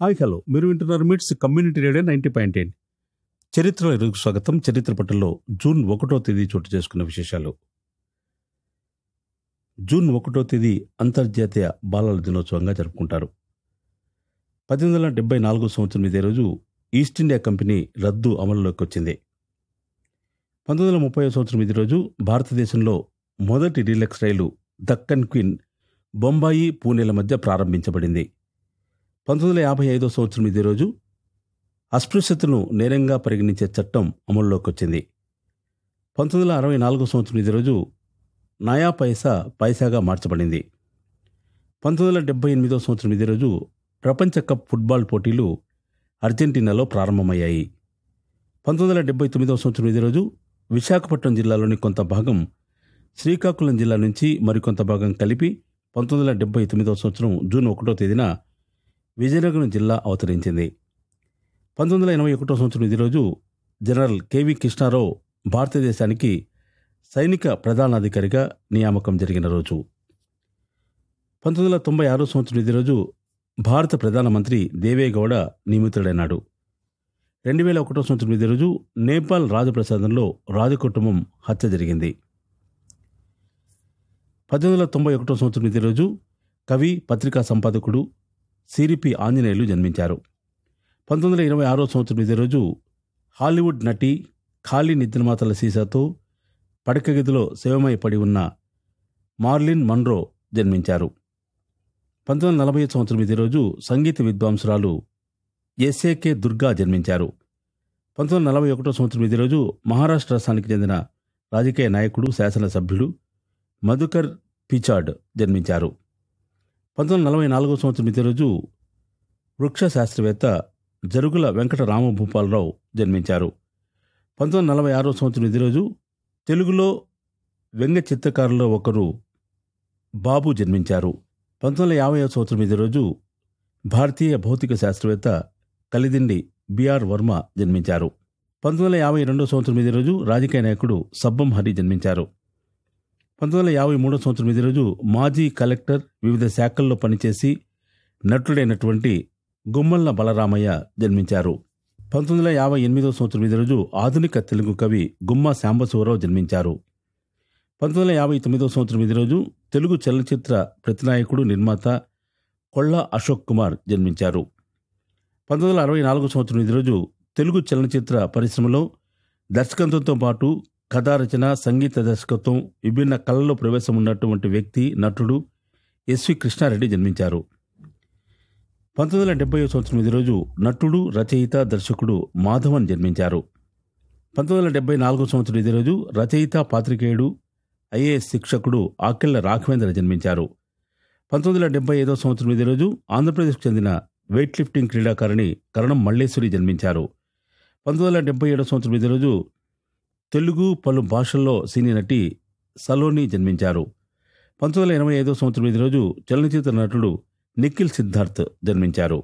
hi hello మీరు వింటున్నారు MITS community radio ninety point eight చరిత్ర ఎరుగు స్వాగతం చరిత్ర పట్టణంలో జూన్ ఒకటో తేదీ చోటు చేసుకున్న విశేషాలు జూన్ ఒకటో తేదీ అంతర్జాతీయ బాలల దినోత్సవంగా జరుపుకుంటారు పద్దెనిమిది వందల డెబ్బై నాలుగో సంవత్సరం ఇదే రోజు ఈస్ట్ ఇండియా కంపెనీ రద్దు అమలులోకి వచ్చింది పంతొమ్మిది వందల ముప్పై సంవత్సరం ఇదే రోజు భారతదేశంలో మొదటి డీలక్స్ రైలు దక్కన్ క్వీన్ బొంబాయి పూణేల మధ్య ప్రారంభించబడింది పంతొమ్మిది వందల యాభై ఐదో సంవత్సరం ఇదే రోజు అస్పృశ్యతను నేరంగా పరిగణించే చట్టం అమల్లోకి వచ్చింది పంతొమ్మిది వందల అరవై నాలుగో సంవత్సరం ఇదే రోజు నయా పైసా పైసాగా మార్చబడింది పంతొమ్మిది వందల డెబ్బై ఎనిమిదో సంవత్సరం ఇదే రోజు ప్రపంచ కప్ ఫుట్బాల్ పోటీలు అర్జెంటీనాలో ప్రారంభమయ్యాయి పంతొమ్మిది వందల డెబ్బై తొమ్మిదవ సంవత్సరం ఇదే రోజు విశాఖపట్నం జిల్లాలోని కొంత భాగం శ్రీకాకుళం జిల్లా నుంచి మరికొంత భాగం కలిపి పంతొమ్మిది వందల డెబ్బై తొమ్మిదవ సంవత్సరం జూన్ ఒకటో తేదీన విజయనగరం జిల్లా అవతరించింది పంతొమ్మిది వందల ఎనభై ఒకటో సంవత్సరం ఇదే రోజు జనరల్ కెవి కృష్ణారావు భారతదేశానికి సైనిక ప్రధానాధికారిగా నియామకం జరిగిన రోజు పంతొమ్మిది వందల తొంభై ఆరో సంవత్సరం ఇదే రోజు భారత ప్రధానమంత్రి దేవేగౌడ నియమితుడైనాడు రెండు వేల ఒకటో సంవత్సరం ఇదే రోజు నేపాల్ రాజప్రసాదంలో రాజకుటుంబం హత్య జరిగింది పద్దెనిమిది వందల తొంభై ఒకటో సంవత్సరం ఇదే రోజు కవి పత్రికా సంపాదకుడు సిరిపి ఆంజనేయులు జన్మించారు పంతొమ్మిది వందల ఇరవై ఆరో సంవత్సరం ఇదే రోజు హాలీవుడ్ నటి ఖాళీ నిద్రమాతల సీసాతో పడక గదిలో శివమై పడి ఉన్న మార్లిన్ మన్రో జన్మించారు పంతొమ్మిది వందల నలభై సంవత్సరం ఇదే రోజు సంగీత విద్వాంసురాలు ఎస్ఏకే దుర్గా జన్మించారు పంతొమ్మిది వందల నలభై ఒకటో సంవత్సరం ఇదే రోజు మహారాష్ట్ర రాష్ట్రానికి చెందిన రాజకీయ నాయకుడు శాసనసభ్యుడు మధుకర్ పిచాడ్ జన్మించారు పంతొమ్మిది వందల నలభై నాలుగో సంవత్సరం ఇదే రోజు వృక్ష శాస్త్రవేత్త జరుగుల వెంకట రామభూపాలరావు జన్మించారు పంతొమ్మిది వందల నలభై ఆరో సంవత్సరం ఇదే రోజు తెలుగులో వ్యంగ్య చిత్రకారుల్లో ఒకరు బాబు జన్మించారు పంతొమ్మిది వందల యాభై సంవత్సరం ఇదే రోజు భారతీయ భౌతిక శాస్త్రవేత్త కలిదిండి బిఆర్ వర్మ జన్మించారు పంతొమ్మిది వందల యాభై రెండో సంవత్సరం ఇదే రోజు రాజకీయ నాయకుడు సబ్బం హరి జన్మించారు పంతొమ్మిది వందల యాభై మూడో సంవత్సరం ఇదే రోజు మాజీ కలెక్టర్ వివిధ శాఖల్లో పనిచేసి నటుడైనటువంటి గుమ్మల్ల బలరామయ్య జన్మించారు పంతొమ్మిది వందల యాభై ఎనిమిదో సంవత్సరం ఇదే రోజు ఆధునిక తెలుగు కవి గుమ్మ శాంబశివరావు జన్మించారు పంతొమ్మిది వందల యాభై తొమ్మిదో సంవత్సరం ఇదే రోజు తెలుగు చలనచిత్ర ప్రతినాయకుడు నిర్మాత కొళ్ళ అశోక్ కుమార్ జన్మించారు పంతొమ్మిది వందల అరవై నాలుగో సంవత్సరం ఇదే రోజు తెలుగు చలనచిత్ర పరిశ్రమలో దర్శకత్వంతో పాటు కథా రచన సంగీత దర్శకత్వం విభిన్న కళల్లో ప్రవేశం ఉన్నటువంటి వ్యక్తి నటుడు ఎస్వి కృష్ణారెడ్డి జన్మించారు పంతొమ్మిది వందల డెబ్బై సంవత్సరం ఇదే రోజు నటుడు రచయిత దర్శకుడు మాధవన్ జన్మించారు పంతొమ్మిది వందల డెబ్బై నాలుగో సంవత్సరం ఇదే రోజు రచయిత పాత్రికేయుడు ఐఏఎస్ శిక్షకుడు ఆకెళ్ల రాఘవేంద్ర జన్మించారు పంతొమ్మిది వందల డెబ్బై ఐదో సంవత్సరం ఇదే రోజు ఆంధ్రప్రదేశ్కు చెందిన వెయిట్ లిఫ్టింగ్ క్రీడాకారిణి కరణం మల్లేశ్వరి జన్మించారు పంతొమ్మిది వందల డెబ్బై ఏడో సంవత్సరం ఇదే రోజు తెలుగు పలు భాషల్లో సినీ నటి సలోని జన్మించారు పంతొమ్మిది వందల ఎనభై ఐదో సంవత్సరం ఇదే రోజు చలనచిత్ర నటుడు నిఖిల్ సిద్ధార్థ్ జన్మించారు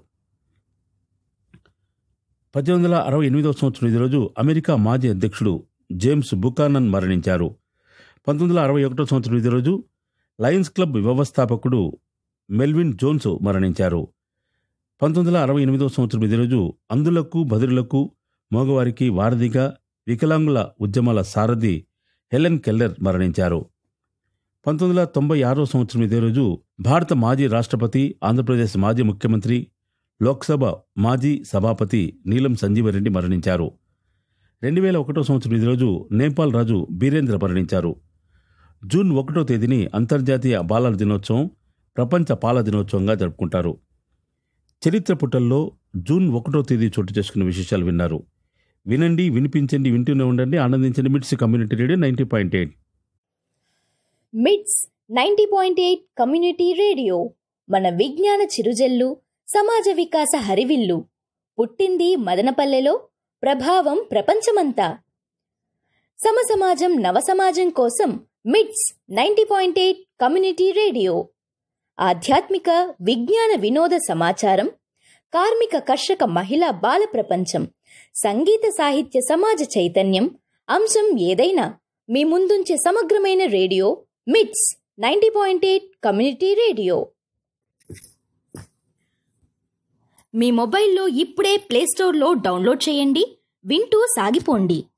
పద్దెనిమిది వందల అరవై ఎనిమిదవ సంవత్సరం ఇదే రోజు అమెరికా మాజీ అధ్యక్షుడు జేమ్స్ బుకానన్ మరణించారు పంతొమ్మిది వందల అరవై ఒకటో సంవత్సరం ఇదే రోజు లయన్స్ క్లబ్ వ్యవస్థాపకుడు మెల్విన్ జోన్స్ మరణించారు పంతొమ్మిది వందల అరవై ఎనిమిదవ సంవత్సరం ఇదే రోజు అందులకు బదురులకు మగవారికి వారధిగా వికలాంగుల ఉద్యమాల సారథి హెలెన్ కెల్లర్ మరణించారు పంతొమ్మిది వందల తొంభై ఆరో సంవత్సరం ఇదే రోజు భారత మాజీ రాష్ట్రపతి ఆంధ్రప్రదేశ్ మాజీ ముఖ్యమంత్రి లోక్సభ మాజీ సభాపతి నీలం సంజీవరెడ్డి మరణించారు రెండు వేల ఒకటో సంవత్సరం ఇదే రోజు నేపాల్ రాజు బీరేంద్ర మరణించారు జూన్ ఒకటో తేదీని అంతర్జాతీయ బాలల దినోత్సవం ప్రపంచ పాల దినోత్సవంగా జరుపుకుంటారు చరిత్ర పుటల్లో జూన్ ఒకటో తేదీ చోటు చేసుకున్న విశేషాలు విన్నారు వినండి వినిపించండి వింటూనే ఉండండి ఆనందించండి MITS community radio ninety point eight MITS ninety point eight community radio మన విజ్ఞాన చిరుజల్లు సమాజ వికాస హరివిల్లు పుట్టింది మదనపల్లెలో ప్రభావం ప్రపంచమంతా సమసమాజం నవసమాజం కోసం MITS ninety point eight community radio ఆధ్యాత్మిక విజ్ఞాన వినోద సమాచారం కార్మిక కర్షక మహిళా బాల ప్రపంచం సంగీత సాహిత్య సమాజ చైతన్యం అంశం ఏదైనా మీ ముందుంచే సమగ్రమైన radio MITS ninety point eight community radio మీ మొబైల్లో ఇప్పుడే ప్లేస్టోర్లో డౌన్లోడ్ చేయండి వింటూ సాగిపోండి